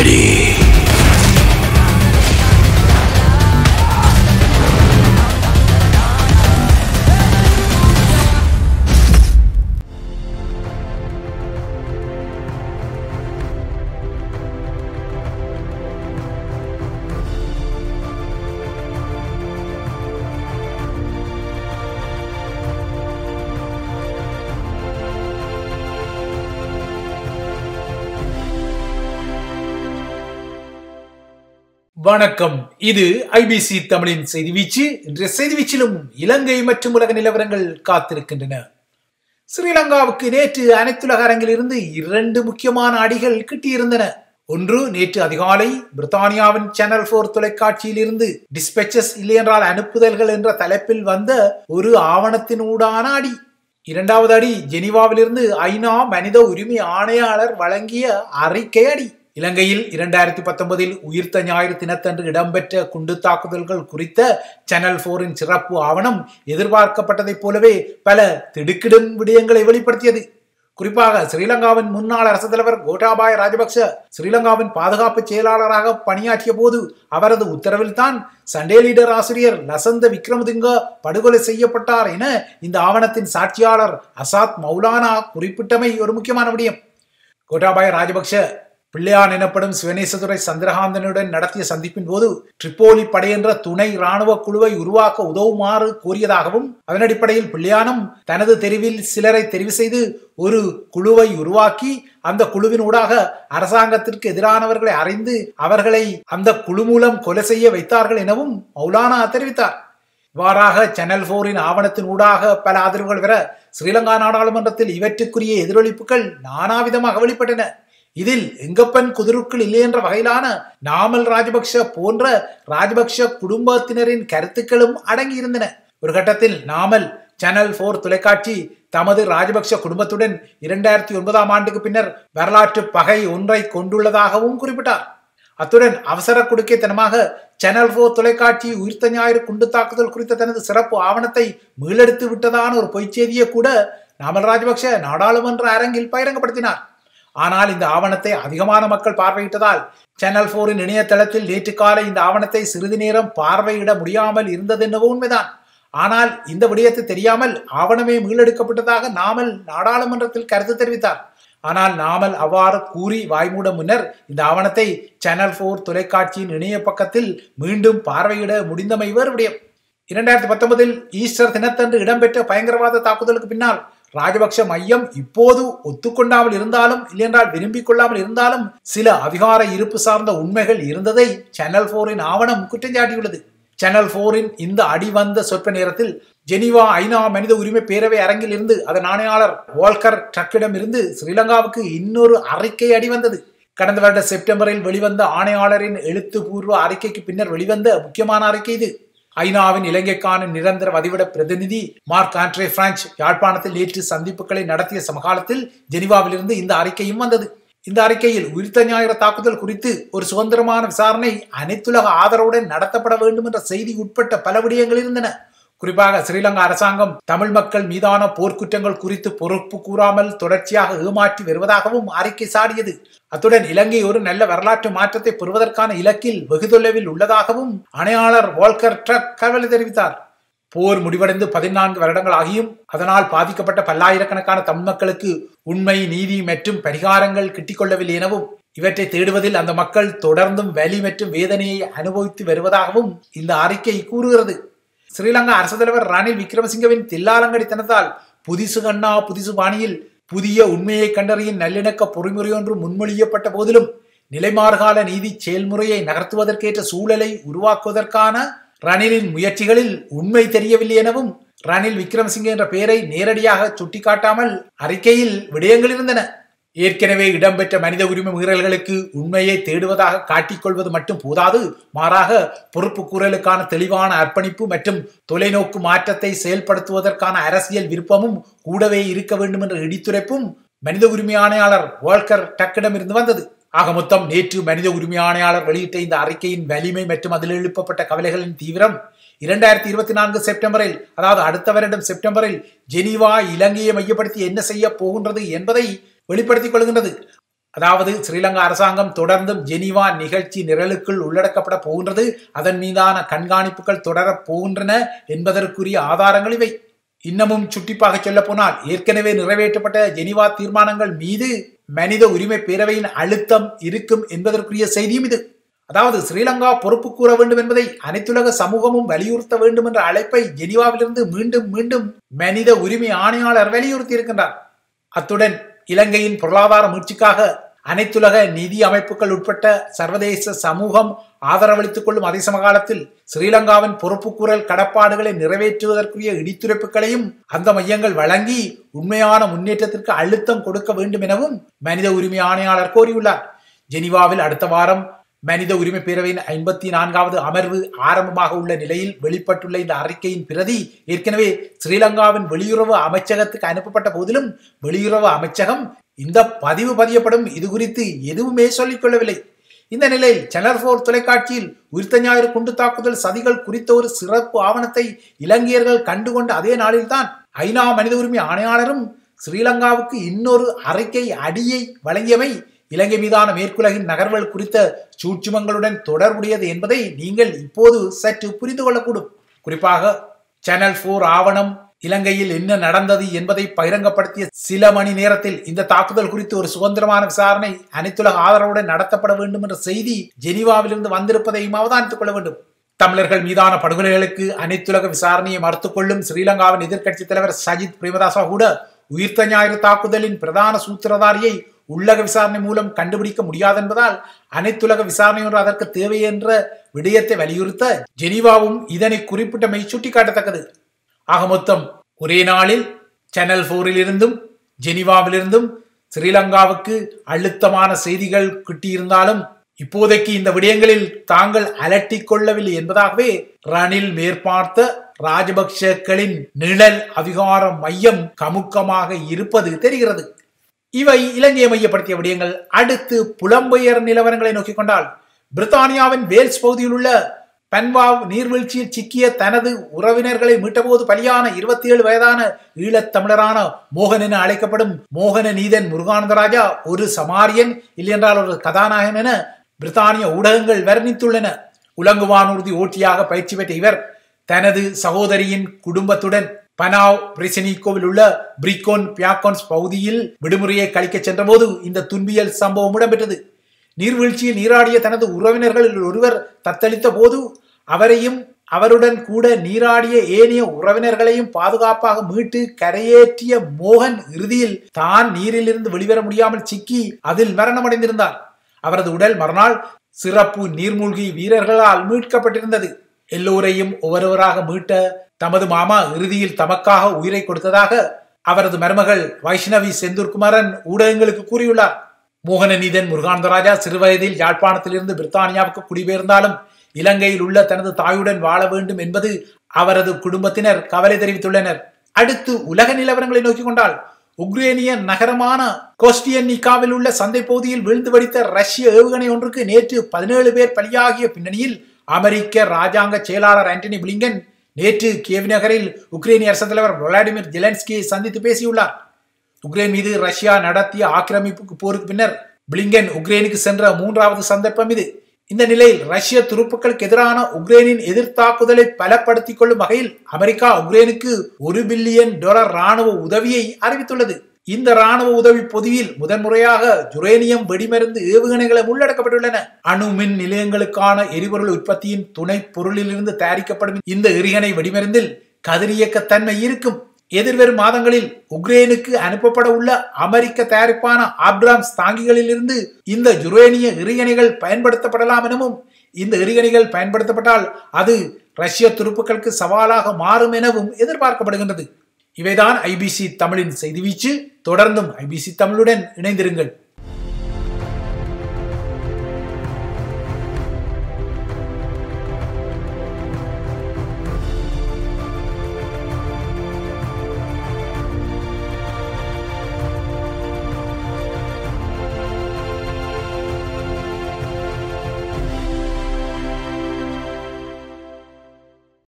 ready. வணக்கம் இது IBC தமிழின் செய்தி வீச்சு இன்றைய செய்தி வீச்சிலும் இலங்கை மற்றும் உலக நிலவரங்கள் காத்திருக்கின்றன ஸ்ரீலங்காவுக்கு நேற்று அனைத்துலக அரங்கில் இருந்து இரண்டு முக்கியமான அடிகள் கிட்டியிருந்தன ஒன்று நேற்று அதிகாலை பிரித்தானியாவின் சேனல் போர் தொலைக்காட்சியில் இருந்து டிஸ்பெச்சஸ் இல்லையென்றால் அனுப்புதல்கள் என்ற தலைப்பில் வந்த ஒரு ஆவணத்தினூடான அடி இரண்டாவது அடி ஜெனீவாவிலிருந்து ஐநா மனித உரிமை ஆணையாளர் வழங்கிய அறிக்கை அடி இலங்கையில் இரண்டாயிரத்தி பத்தொன்பதில் உயிர்த்த ஞாயிறு தினத்தன்று இடம்பெற்ற குண்டு தாக்குதல்கள் குறித்த சேனல் போரின் சிறப்பு ஆவணம் எதிர்பார்க்கப்பட்டதைப் போலவே பல திடுக்கிடும் விடயங்களை வெளிப்படுத்தியது குறிப்பாக ஸ்ரீலங்காவின் முன்னாள் அரசு தலைவர் கோட்டாபாய ராஜபக்ச ஸ்ரீலங்காவின் பாதுகாப்பு செயலாளராக பணியாற்றிய போது அவரது உத்தரவில் தான் சண்டே லீடர் ஆசிரியர் லசந்த விக்ரமதுங்க படுகொலை செய்யப்பட்டார் என இந்த ஆவணத்தின் சாட்சியாளர் அசாத் மௌலானா குறிப்பிட்டமை ஒரு முக்கியமான விடயம் கோட்டாபாய ராஜபக்ஷ பிள்ளையான் எனப்படும் சிவனேசதுரை சந்திரகாந்தனுடன் நடத்திய சந்திப்பின் போது ட்ரிப்போலி படை என்ற துணை ராணுவ குழுவை உருவாக்க உதவுமாறு கோரியதாகவும் அதன் அடிப்படையில் பிள்ளையானும் தனது தெரிவில் சிலரை தெரிவு செய்து ஒரு குழுவை உருவாக்கி அந்த குழுவின் ஊடாக அரசாங்கத்திற்கு எதிரானவர்களை அறிந்து அவர்களை அந்த குழு மூலம் கொலை செய்ய வைத்தார்கள் எனவும் மௌலானா தெரிவித்தார் இவ்வாறாக சேனல் போரின் ஆவணத்தின் ஊடாக பல ஆதரவுகள் பெற ஸ்ரீலங்கா நாடாளுமன்றத்தில் இவற்றுக்குரிய எதிரொலிப்புகள் நானாவிதமாக வெளிப்பட்டன இதில் எங்கப்பன் குதிருக்கள் இல்லை என்ற வகையிலான நாமல் ராஜபக்ஷ போன்ற ராஜபக்ஷ குடும்பத்தினரின் கருத்துக்களும் அடங்கியிருந்தன ஒரு கட்டத்தில் நாமல் சேனல் போர் தொலைக்காட்சி தமது ராஜபக்ஷ குடும்பத்துடன் இரண்டாயிரத்தி ஒன்பதாம் ஆண்டுக்கு பின்னர் வரலாற்று பகை ஒன்றை கொண்டுள்ளதாகவும் குறிப்பிட்டார் அத்துடன் அவசர குடுக்கைத்தனமாக சேனல் போர் தொலைக்காட்சி உயிர்த்த ஞாயிறு குண்டு தாக்குதல் குறித்த தனது சிறப்பு ஆவணத்தை மீளெடுத்து விட்டதான ஒரு பொய்ச்செய்தியை கூட நாமல் ராஜபக்ஷ நாடாளுமன்ற அரங்கில் பகிரங்கப்படுத்தினார் ஆனால் இந்த ஆவணத்தை அதிகமான மக்கள் பார்வையிட்டதால் சேனல் போரின் இணையதளத்தில் நேற்று காலை இந்த ஆவணத்தை சிறிது நேரம் பார்வையிட முடியாமல் இருந்தது என்னவோ உண்மைதான் ஆனால் இந்த விடயத்தை தெரியாமல் ஆவணமே மீளெடுக்கப்பட்டதாக நாமல் நாடாளுமன்றத்தில் கருத்து தெரிவித்தார் ஆனால் நாமல் அவ்வாறு கூறி வாய்மூட முன்னர் இந்த ஆவணத்தை சேனல் போர் தொலைக்காட்சியின் இணைய பக்கத்தில் மீண்டும் பார்வையிட முடிந்தமை வேறு விடயம் இரண்டாயிரத்தி பத்தொன்பதில் ஈஸ்டர் தினத்தன்று இடம்பெற்ற பயங்கரவாத தாக்குதலுக்கு பின்னால் ராஜபக்ஷ மையம் இப்போது ஒத்துக்கொண்டாமல் இருந்தாலும் இல்லையென்றால் விரும்பிக் கொள்ளாமல் இருந்தாலும் சில அதிகார இருப்பு சார்ந்த உண்மைகள் இருந்ததை சேனல் போரின் ஆவணம் குற்றஞ்சாட்டியுள்ளது சேனல் போரின் இந்த அடி வந்த சொற்ப நேரத்தில் ஜெனீவா ஐநா மனித உரிமை பேரவை அரங்கில் இருந்து அதன் ஆணையாளர் வால்கர் ட்ரக்கிடம் இருந்து ஸ்ரீலங்காவுக்கு இன்னொரு அறிக்கை அடி வந்தது கடந்த வருட செப்டம்பரில் வெளிவந்த ஆணையாளரின் எழுத்துப்பூர்வ அறிக்கைக்கு பின்னர் வெளிவந்த முக்கியமான அறிக்கை இது ஐநாவின் இலங்கைக்கான நிரந்தர வதிவிட பிரதிநிதி மார்க் ஆண்ட்ரே பிரான்ச் யாழ்ப்பாணத்தில் நேற்று சந்திப்புகளை நடத்திய சமகாலத்தில் ஜெனிவாவிலிருந்து இந்த அறிக்கையும் வந்தது இந்த அறிக்கையில் உயிர்த்த ஞாயிறு தாக்குதல் குறித்து ஒரு சுதந்திரமான விசாரணை அனைத்துலக ஆதரவுடன் நடத்தப்பட வேண்டும் என்ற செய்தி உட்பட்ட பல விடயங்கள் இருந்தன குறிப்பாக ஸ்ரீலங்கா அரசாங்கம் தமிழ் மக்கள் மீதான போர்க்குற்றங்கள் குறித்து பொறுப்பு கூறாமல் தொடர்ச்சியாக ஏமாற்றி வருவதாகவும் அறிக்கை சாடியது அத்துடன் இலங்கை ஒரு நல்ல வரலாற்று மாற்றத்தை பெறுவதற்கான இலக்கில் வெகு தொலைவில் உள்ளதாகவும் அணையாளர் வால்கர் ட்ரக் கவலை தெரிவித்தார் போர் முடிவடைந்து பதினான்கு வருடங்கள் ஆகியும் அதனால் பாதிக்கப்பட்ட பல்லாயிரக்கணக்கான தமிழ் மக்களுக்கு உண்மை நீதி மற்றும் பரிகாரங்கள் கிட்டிக்கொள்ளவில்லை எனவும் இவற்றை தேடுவதில் அந்த மக்கள் தொடர்ந்தும் வலி மற்றும் வேதனையை அனுபவித்து வருவதாகவும் இந்த அறிக்கை கூறுகிறது ஸ்ரீலங்கா அரசு தலைவர் ரணில் விக்ரமசிங்கவின் தில்லாலங்கடித்தனத்தால் புதிசு கண்ணா புதிசு பாணியில் புதிய உண்மையை கண்டறியும் நல்லிணக்க பொறிமுறை ஒன்று முன்மொழியப்பட்ட போதிலும் நிலைமாறுகால நீதி செயல்முறையை நகர்த்துவதற்கேற்ற சூழலை உருவாக்குவதற்கான ரணிலின் முயற்சிகளில் உண்மை தெரியவில்லை எனவும் ரணில் விக்ரமசிங்கே என்ற பெயரை நேரடியாக சுட்டிக்காட்டாமல் அறிக்கையில் விடயங்கள் இருந்தன ஏற்கனவே இடம்பெற்ற மனித உரிமை மீறல்களுக்கு உண்மையை தேடுவதாக காட்டிக்கொள்வது மட்டும் போதாது மாறாக பொறுப்பு கூறலுக்கான தெளிவான அர்ப்பணிப்பு மற்றும் தொலைநோக்கு மாற்றத்தை செயல்படுத்துவதற்கான அரசியல் விருப்பமும் கூடவே இருக்க வேண்டும் என்ற இடித்துரைப்பும் மனித உரிமை ஆணையாளர் வால்கர் டக்கிடம் இருந்து வந்தது ஆக மொத்தம் நேற்று மனித உரிமை ஆணையாளர் வெளியிட்ட இந்த அறிக்கையின் வலிமை மற்றும் அதில் எழுப்பப்பட்ட கவலைகளின் தீவிரம் இரண்டாயிரத்தி இருபத்தி நான்கு செப்டம்பரில் அதாவது அடுத்த வருடம் செப்டம்பரில் ஜெனீவா இலங்கையை மையப்படுத்தி என்ன செய்ய போகின்றது என்பதை வெளிப்படுத்திக் கொள்கின்றது அதாவது ஸ்ரீலங்கா அரசாங்கம் தொடர்ந்தும் ஜெனீவா நிகழ்ச்சி நிரலுக்குள் உள்ளடக்கப்பட போகின்றது அதன் மீதான கண்காணிப்புகள் தொடரப் போகின்றன என்பதற்குரிய ஆதாரங்கள் இவை இன்னமும் சுட்டிப்பாக சொல்ல போனால் ஏற்கனவே நிறைவேற்றப்பட்ட ஜெனீவா தீர்மானங்கள் மீது மனித உரிமை பேரவையின் அழுத்தம் இருக்கும் என்பதற்குரிய செய்தியும் இது அதாவது ஸ்ரீலங்கா பொறுப்பு கூற வேண்டும் என்பதை அனைத்துலக சமூகமும் வலியுறுத்த வேண்டும் என்ற அழைப்பை ஜெனீவாவிலிருந்து மீண்டும் மீண்டும் மனித உரிமை ஆணையாளர் வலியுறுத்தி இருக்கின்றார் அத்துடன் இலங்கையின் பொருளாதார மீட்சிக்காக அனைத்துலக நிதி அமைப்புகள் உட்பட்ட சர்வதேச சமூகம் ஆதரவளித்துக் கொள்ளும் அதே சமகாலத்தில் ஸ்ரீலங்காவின் பொறுப்புக்கூறல் கடப்பாடுகளை நிறைவேற்றுவதற்குரிய இடித்துரைப்புகளையும் அந்த மையங்கள் வழங்கி உண்மையான முன்னேற்றத்திற்கு அழுத்தம் கொடுக்க வேண்டும் எனவும் மனித உரிமை ஆணையாளர் கோரியுள்ளார் ஜெனீவாவில் அடுத்த வாரம் மனித உரிமை பேரவையின் ஐம்பத்தி நான்காவது அமர்வு ஆரம்பமாக உள்ள நிலையில் வெளிப்பட்டுள்ள இந்த அறிக்கையின் பிரதி ஏற்கனவே ஸ்ரீலங்காவின் வெளியுறவு அமைச்சகத்துக்கு அனுப்பப்பட்ட போதிலும் வெளியுறவு அமைச்சகம் இந்த பதிவு பதியப்படும் இது குறித்து எதுவுமே சொல்லிக் கொள்ளவில்லை இந்த நிலையில் சேனல் போர் தொலைக்காட்சியில் உயிர்த்த ஞாயிறு குண்டு தாக்குதல் சதிகள் குறித்த ஒரு சிறப்பு ஆவணத்தை இலங்கையர்கள் கண்டுகொண்ட அதே நாளில்தான் ஐநா மனித உரிமை ஆணையாளரும் ஸ்ரீலங்காவுக்கு இன்னொரு அறிக்கை அடியை வழங்கியமை இலங்கை மீதான மேற்குலகின் நகர்வுகள் குறித்த சூட்சுமங்களுடன் தொடர்புடையது என்பதை நீங்கள் இப்போது சற்று புரிந்து கொள்ளக்கூடும் குறிப்பாக சேனல் போர் ஆவணம் இலங்கையில் என்ன நடந்தது என்பதை பகிரங்கப்படுத்திய சில மணி நேரத்தில் இந்த தாக்குதல் குறித்து ஒரு சுதந்திரமான விசாரணை அனைத்துலக ஆதரவுடன் நடத்தப்பட வேண்டும் என்ற செய்தி ஜெனீவாவிலிருந்து வந்திருப்பதையும் அவதானித்துக் கொள்ள வேண்டும் தமிழர்கள் மீதான படுகொலைகளுக்கு அனைத்துலக விசாரணையை மறுத்துக் கொள்ளும் ஸ்ரீலங்காவின் எதிர்க்கட்சித் தலைவர் சஜித் பிரேமதாசா கூட உயிர்த்த ஞாயிறு தாக்குதலின் பிரதான சூத்திரதாரியை உள்ளக விசாரணை மூலம் கண்டுபிடிக்க முடியாது என்பதால் அனைத்துலக விசாரணை ஒன்று அதற்கு தேவை என்ற விடயத்தை வலியுறுத்த ஜெனீவாவும் இதனை குறிப்பிட்டமை சுட்டிக்காட்டத்தக்கது ஆக மொத்தம் ஒரே நாளில் சேனல் போரில் இருந்தும் ஜெனீவாவிலிருந்தும் ஸ்ரீலங்காவுக்கு அழுத்தமான செய்திகள் கிட்டியிருந்தாலும் இப்போதைக்கு இந்த விடயங்களில் தாங்கள் அலட்டிக் கொள்ளவில்லை என்பதாகவே ரணில் மேற்பார்த்த ராஜபக்சக்களின் நிழல் அதிகார மையம் கமுக்கமாக இருப்பது தெரிகிறது இவை இலங்கையை மையப்படுத்திய விடயங்கள் அடுத்து புலம்பெயர் நிலவரங்களை நோக்கிக் கொண்டால் பிரித்தானியாவின் வேல்ஸ் பகுதியில் உள்ள பன்வாவ் நீர்வீழ்ச்சியில் சிக்கிய தனது உறவினர்களை மீட்டபோது பலியான இருபத்தி ஏழு வயதான ஈழத் தமிழரான மோகன் என அழைக்கப்படும் மோகன நீதன் முருகானந்தராஜா ஒரு சமாரியன் இல்லையென்றால் ஒரு கதாநாயகன் என பிரித்தானிய ஊடகங்கள் வர்ணித்துள்ளன உலங்கு வானூர்தி ஓட்டியாக பயிற்சி பெற்ற இவர் தனது சகோதரியின் குடும்பத்துடன் பனாவ் பிரிசனிகோவில் உள்ள பிரிகோன் பியாக்கோன்ஸ் பகுதியில் விடுமுறையை கழிக்க சென்றபோது இந்த துன்பியல் சம்பவம் இடம்பெற்றது நீர்வீழ்ச்சியில் நீராடிய தனது உறவினர்களில் ஒருவர் தத்தளித்த போது அவரையும் அவருடன் கூட நீராடிய ஏனைய உறவினர்களையும் பாதுகாப்பாக மீட்டு கரையேற்றிய மோகன் இறுதியில் தான் நீரிலிருந்து வெளிவர முடியாமல் சிக்கி அதில் மரணமடைந்திருந்தார் அவரது உடல் மறுநாள் சிறப்பு நீர்மூழ்கி வீரர்களால் மீட்கப்பட்டிருந்தது எல்லோரையும் ஒவ்வொருவராக மீட்ட தமது மாமா இறுதியில் தமக்காக உயிரை கொடுத்ததாக அவரது மருமகள் வைஷ்ணவி செந்தூர்குமாரன் ஊடகங்களுக்கு கூறியுள்ளார் மோகனநீதன் முருகானந்தராஜா சிறுவயதில் யாழ்ப்பாணத்திலிருந்து பிரித்தானியாவுக்கு குடிபெயர்ந்தாலும் இலங்கையில் உள்ள தனது தாயுடன் வாழ வேண்டும் என்பது அவரது குடும்பத்தினர் கவலை தெரிவித்துள்ளனர் அடுத்து உலக நிலவரங்களை நோக்கிக் கொண்டால் உக்ரேனிய நகரமான கோஸ்டியன்னிகாவில் உள்ள சந்தை பகுதியில் விழுந்து வெடித்த ரஷ்ய ஏவுகணை ஒன்றுக்கு நேற்று பதினேழு பேர் பலியாகிய பின்னணியில் அமெரிக்க ராஜாங்க செயலாளர் ஆண்டனி பிளிங்கன் நேற்று கியவ் நகரில் உக்ரைனிய அரசு தலைவர் விளாடிமிர் ஜெலன்ஸ்கியை சந்தித்து பேசியுள்ளார் உக்ரைன் மீது ரஷ்யா நடத்திய ஆக்கிரமிப்புக்கு போருக்கு பின்னர் பிளிங்கன் உக்ரைனுக்கு சென்ற மூன்றாவது சந்தர்ப்பம் இது இந்த நிலையில் ரஷ்ய துருப்புக்களுக்கு எதிரான உக்ரைனின் எதிர்த்தாக்குதலை பலப்படுத்திக் கொள்ளும் வகையில் அமெரிக்கா உக்ரைனுக்கு ஒரு பில்லியன் டாலர் ராணுவ உதவியை அறிவித்துள்ளது இந்த ராணுவ உதவி பொதியில் முதன்முறையாக யுரேனியம் வெடிமருந்து ஏவுகணைகளை உள்ளடக்கப்பட்டுள்ளன அணு மின் நிலையங்களுக்கான எரிபொருள் உற்பத்தியின் துணை பொருளிலிருந்து தயாரிக்கப்படும் இந்த எரிகணை வெடிமருந்தில் கதிரியக்க தன்மை இருக்கும் எதிர்வரும் மாதங்களில் உக்ரைனுக்கு அனுப்பப்பட உள்ள அமெரிக்க தயாரிப்பான ஆப்ராம்ஸ் தாங்கிகளில் இருந்து இந்த யுரேனிய எரிகணைகள் பயன்படுத்தப்படலாம் எனவும் இந்த எரிகணைகள் பயன்படுத்தப்பட்டால் அது ரஷ்ய துருப்புக்களுக்கு சவாலாக மாறும் எனவும் எதிர்பார்க்கப்படுகின்றது இவைதான் ஐபிசி தமிழின் செய்தி வீச்சு தொடர்ந்தும் ஐபிசி தமிழுடன் இணைந்திருங்கள்